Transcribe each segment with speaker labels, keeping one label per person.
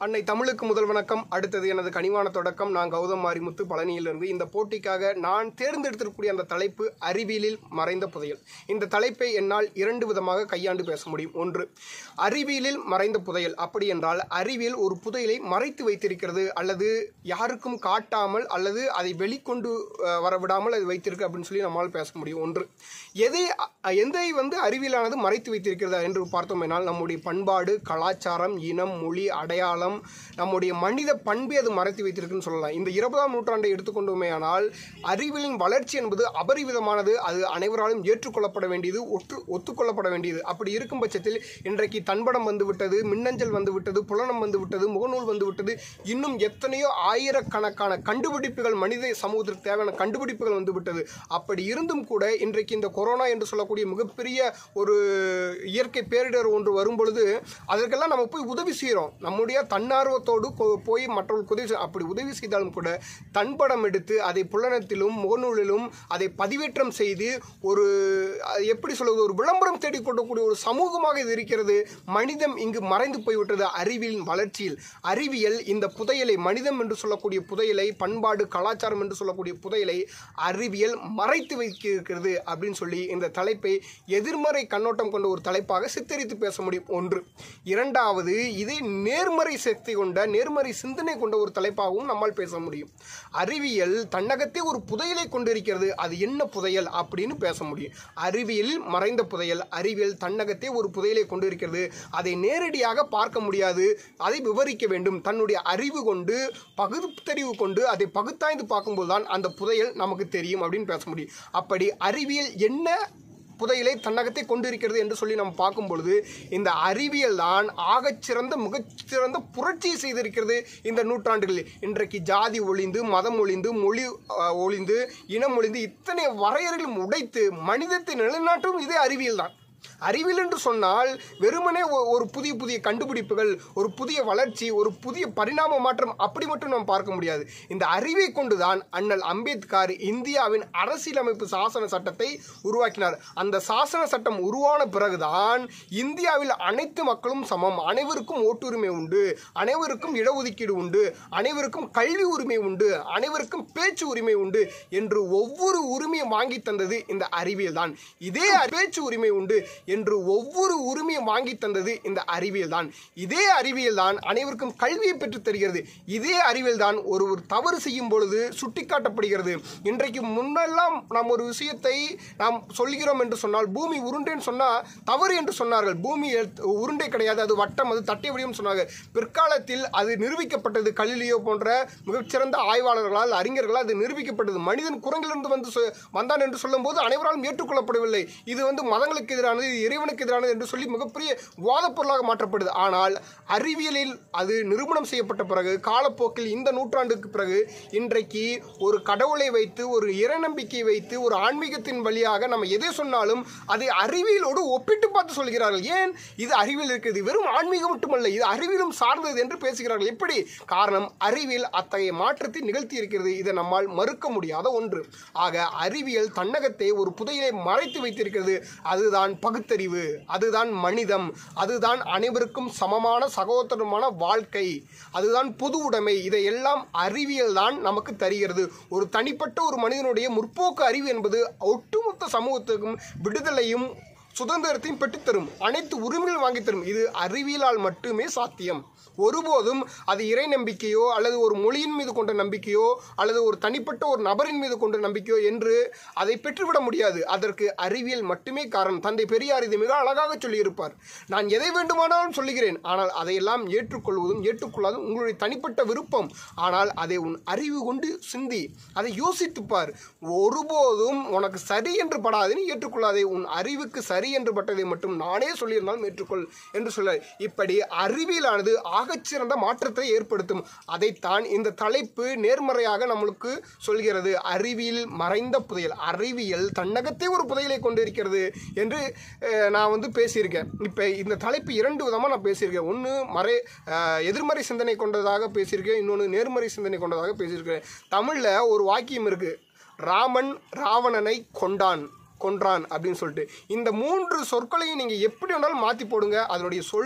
Speaker 1: அன்னை தமிழுக்கு முதல் வணக்கம் அடுத்தது எனது கனிவான தொடக்கம் நான் கௌதம் மாரிமுத்து பழனியிலிருந்து இந்த போட்டிக்காக நான் தேர்ந்தெடுத்திருக்கக்கூடிய அந்த தலைப்பு அறிவியலில் மறைந்த புதையல் இந்த தலைப்பை என்னால் இரண்டு விதமாக கையாண்டு பேச முடியும் ஒன்று அறிவியலில் மறைந்த புதையல் அப்படி என்றால் அறிவியல் ஒரு புதையலை மறைத்து வைத்திருக்கிறது அல்லது யாருக்கும் காட்டாமல் அல்லது அதை வெளிக்கொண்டு அஹ், வரவிடாமல் அது வைத்திருக்கு அப்படின்னு சொல்லி நம்மால் பேச முடியும் ஒன்று எதை அ- எதை வந்து அறிவியலானது மறைத்து வைத்திருக்கிறதா என்று பார்த்தோமேனால் நம்முடைய பண்பாடு கலாச்சாரம் இனம் மொழி அடையாளம் நம்முடைய மனித பண்பை அது மறைத்து வைத்திருக்குன்னு சொல்லலாம் இந்த இருபதாம் நூற்றாண்டை எடுத்துக்கொண்டோமேயானால் அறிவியலின் வளர்ச்சி என்பது அபரிவிதமானது அது அனைவராலும் ஏற்றுக்கொள்ளப்பட வேண்டியது ஒற்று ஒத்துக்கொள்ளப்பட வேண்டியது அப்படி இருக்கும் பட்சத்தில் இன்றைக்கு தன்படம் வந்து விட்டது மின்னஞ்சல் வந்து விட்டது புலனம் வந்து விட்டது முகநூல் வந்து விட்டது இன்னும் எத்தனையோ ஆயிரக்கணக்கான கண்டுபிடிப்புகள் மனித சமூகத்திற்கு தேவையான கண்டுபிடிப்புகள் வந்து விட்டது அப்படி இருந்தும் கூட இன்றைக்கு இந்த கொரோனா என்று சொல்லக்கூடிய மிகப்பெரிய ஒரு இயற்கை பேரிடர் ஒன்று வரும் பொழுது அதற்கெல்லாம் நம்ம போய் உதவி செய்கிறோம் நம்முடைய தன்னார்வத்தோடு கொ- போய் மற்றவர்களுக்கு உதவி செய்- அப்படி உதவி செய்தாலும் கூட தன்படம் எடுத்து அதை புலனத்திலும் முகநூலிலும் அதை பதிவேற்றம் செய்து ஒரு அது எப்படி சொல்வது ஒரு விளம்பரம் தேடிக் கொள்ளக்கூடிய ஒரு சமூகமாக இது இருக்கிறது மனிதம் இங்கு மறைந்து போய்விட்டது அறிவியலின் வளர்ச்சியில் அறிவியல் இந்த புதையலை மனிதம் என்று சொல்லக்கூடிய புதையலை பண்பாடு கலாச்சாரம் என்று சொல்லக்கூடிய புதையலை அறிவியல் மறைத்து வைக்கிறது அப்படின்னு சொல்லி இந்த தலைப்பை எதிர்மறை கண்ணோட்டம் கொண்ட ஒரு தலைப்பாக சித்தரித்து பேச முடியும் ஒன்று இரண்டாவது இதை நேர்மறை சக்தி கொண்ட நேர்மறை சிந்தனை கொண்ட ஒரு தலைப்பாகவும் நம்மால் பேச முடியும் அறிவியல் தன்னகத்தே ஒரு புதையலை கொண்டிருக்கிறது அது என்ன புதையல் அப்படின்னு பேச முடியும் அறிவியலில் மறைந்த புதையல் அறிவியல் தன்னகத்தே ஒரு புதையலை கொண்டிருக்கிறது அதை நேரடியாக பார்க்க முடியாது அதை விவரிக்க வேண்டும் தன்னுடைய அறிவு கொண்டு பகுத்தறிவு கொண்டு அதை பகுத்தாய்ந்து பார்க்கும்போது தான் அந்த புதையல் நமக்கு தெரியும் அப்படின்னு பேச முடியும் அப்படி அறிவியல் என்ன புதையலை தன்னகத்தை கொண்டிருக்கிறது என்று சொல்லி நம்ம பார்க்கும் பொழுது இந்த அறிவியல் தான் ஆகச்சிறந்த மிகச்சிறந்த புரட்சியை செய்திருக்கிறது இந்த நூற்றாண்டுகளில் இன்றைக்கு ஜாதி ஒளிந்து மதம் ஒளிந்து மொழி அஹ், ஒளிந்து இனம் ஒளிந்து இத்தனை வரையறைகளும் உடைத்து மனிதத்தை நிலைநாட்டும் இதே அறிவியல் தான் அறிவியல் என்று சொன்னால் வெறுமனே ஒ- ஒரு புதிய புதிய கண்டுபிடிப்புகள் ஒரு புதிய வளர்ச்சி ஒரு புதிய பரிணாம மாற்றம் அப்படி மட்டும் நாம் பார்க்க முடியாது இந்த அறிவை கொண்டுதான் அண்ணல் அம்பேத்கர் இந்தியாவின் அரசியலமைப்பு சாசன சட்டத்தை உருவாக்கினார் அந்த சாசன சட்டம் உருவான பிறகுதான் இந்தியாவில் அனைத்து மக்களும் சமம் அனைவருக்கும் ஓட்டுரிமை உண்டு அனைவருக்கும் இடஒதுக்கீடு உண்டு அனைவருக்கும் கல்வி உரிமை உண்டு அனைவருக்கும் பேச்சு உரிமை உண்டு என்று ஒவ்வொரு உரிமையும் வாங்கி தந்தது இந்த அறிவியல் தான் இதே பேச்சு உரிமை உண்டு என்று ஒவ்வொரு உரிமையும் வாங்கி தந்தது இந்த அறிவியல் தான் இதே அறிவியல் தான் அனைவருக்கும் கல்வியை பெற்றுத் தருகிறது இதே அறிவியல் தான் ஒரு ஒரு தவறு செய்யும் பொழுது சுட்டிக்காட்டப்படுகிறது இன்றைக்கு முன்னெல்லாம் நாம் ஒரு விஷயத்தை நாம் சொல்கிறோம் என்று சொன்னால் பூமி உருண்டைன்னு சொன்னால் தவறு என்று சொன்னார்கள் பூமி எல்- உருண்டை கிடையாது அது வட்டம் அது தட்டை வடிவம் சொன்னாங்க பிற்காலத்தில் அது நிரூபிக்கப்பட்டது கலிலியோ போன்ற மிகச்சிறந்த ஆய்வாளர்களால் அறிஞர்களால் அது நிரூபிக்கப்பட்டது மனிதன் குரங்கிலிருந்து வந்து சொ- வந்தான் என்று சொல்லும்போது அனைவராலும் ஏற்றுக்கொள்ளப்படவில்லை இது வந்து மதங்களுக்கு எதிரானது இது இறைவனுக்கு எதிரானது என்று சொல்லி மிகப்பெரிய வாதப் பொருளாக மாற்றப்படுது ஆனால் அறிவியலில் அது நிரூபணம் செய்யப்பட்ட பிறகு காலப்போக்கில் இந்த நூற்றாண்டுக்கு பிறகு இன்றைக்கு ஒரு கடவுளை வைத்து ஒரு இறைநம்பிக்கை வைத்து ஒரு ஆன்மீகத்தின் வழியாக நம்ம எதை சொன்னாலும் அதை அறிவியலோடு ஒப்பிட்டு பார்த்து சொல்கிறார்கள் ஏன் இது அறிவியல் இருக்குது வெறும் ஆன்மீகம் மட்டுமல்ல இது அறிவியலும் சார்ந்தது என்று பேசுகிறார்கள் எப்படி காரணம் அறிவியல் அத்தகைய மாற்றத்தை நிகழ்த்தி இருக்கிறது இதை நம்மால் மறுக்க முடியாத ஒன்று ஆக அறிவியல் தன்னகத்தை ஒரு புதையலை மறைத்து வைத்திருக்கிறது அதுதான் பகுத்தறிவு அதுதான் மனிதம் அதுதான் அனைவருக்கும் சமமான சகோதரமான வாழ்க்கை அதுதான் பொது உடைமை இதையெல்லாம் அறிவியல் தான் நமக்கு தருகிறது ஒரு தனிப்பட்ட ஒரு மனிதனுடைய முற்போக்கு அறிவு என்பது ஒட்டுமொத்த சமூகத்துக்கும் விடுதலையும் சுதந்திரத்தையும் பெற்றுத்தரும் அனைத்து உரிமைகள் வாங்கித் தரும் இது அறிவியலால் மட்டுமே சாத்தியம் ஒருபோதும் அது இறை நம்பிக்கையோ அல்லது ஒரு மொழியின் மீது கொண்ட நம்பிக்கையோ அல்லது ஒரு தனிப்பட்ட ஒரு நபரின் மீது கொண்ட நம்பிக்கையோ என்று அதை பெற்றுவிட முடியாது அதற்கு அறிவியல் மட்டுமே காரணம் தந்தை பெரியார் இதை மிக அழகாக சொல்லியிருப்பார் நான் எதை வேண்டுமானாலும் சொல்லுகிறேன் ஆனால் அதையெல்லாம் ஏற்றுக்கொள்வதும் ஏற்றுக்கொள்ளாதும் உங்களுடைய தனிப்பட்ட விருப்பம் ஆனால் அதை உன் அறிவு கொண்டு சிந்தி அதை யோசித்துப் பார் ஒருபோதும் உனக்கு சரி என்று படாதேன்னு ஏற்றுக்கொள்ளாதே உன் அறிவுக்கு சரி என்று பட்டதை மட்டும் நானே சொல்லியிருந்தாலும் ஏற்றுக்கொள் என்று சொல்ல இப்படி அறிவியலானது ஆகச்சிறந்த மாற்றத்தை ஏற்படுத்தும் அதைத்தான் இந்த தலைப்பு நேர்மறையாக நம்மளுக்கு சொல்கிறது அறிவியல் மறைந்த புதையல் அறிவியல் தன்னகத்தே ஒரு புதையலை கொண்டிருக்கிறது என்று அஹ், நான் வந்து பேசியிருக்கேன் இப்போ இந்த தலைப்பு இரண்டு விதமாக நான் பேசியிருக்கேன் ஒன்று மறை அஹ், எதிர்மறை சிந்தனை கொண்டதாக பேசியிருக்கேன் இன்னொன்று நேர்மறை சிந்தனை கொண்டதாக பேசியிருக்கேன் தமிழில் ஒரு வாக்கியம் இருக்குது ராமன் ராவணனை கொண்டான் கொன்றான் அப்படின்னு சொல்லிட்டு இந்த மூன்று சொற்களையும் நீங்கள் எப்படி வேணாலும் மாற்றி போடுங்க அதனுடைய சொல்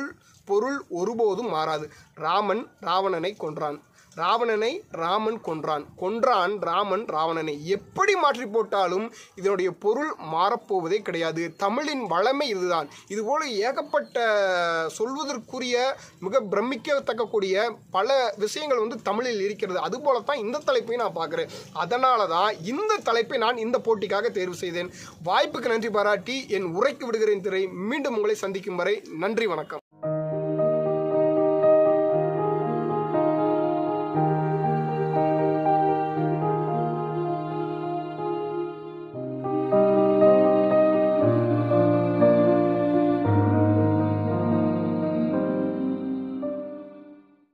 Speaker 1: பொருள் ஒருபோதும் மாறாது ராமன் ராவணனை கொன்றான் ராவணனை ராமன் கொன்றான் கொன்றான் ராமன் ராவணனை எப்படி மாற்றி போட்டாலும் இதனுடைய பொருள் மாறப்போவதே கிடையாது தமிழின் வளமை இதுதான் இதுபோல ஏகப்பட்ட சொல்வதற்குரிய மிக பிரமிக்கத்தக்கக்கூடிய பல விஷயங்கள் வந்து தமிழில் இருக்கிறது அதுபோல தான் இந்த தலைப்பையும் நான் பார்க்குறேன் அதனால தான் இந்த தலைப்பை நான் இந்த போட்டிக்காக தேர்வு செய்தேன் வாய்ப்புக்கு நன்றி பாராட்டி என் உரைக்கு விடுகிறேன் திரை மீண்டும் உங்களை சந்திக்கும் வரை நன்றி வணக்கம்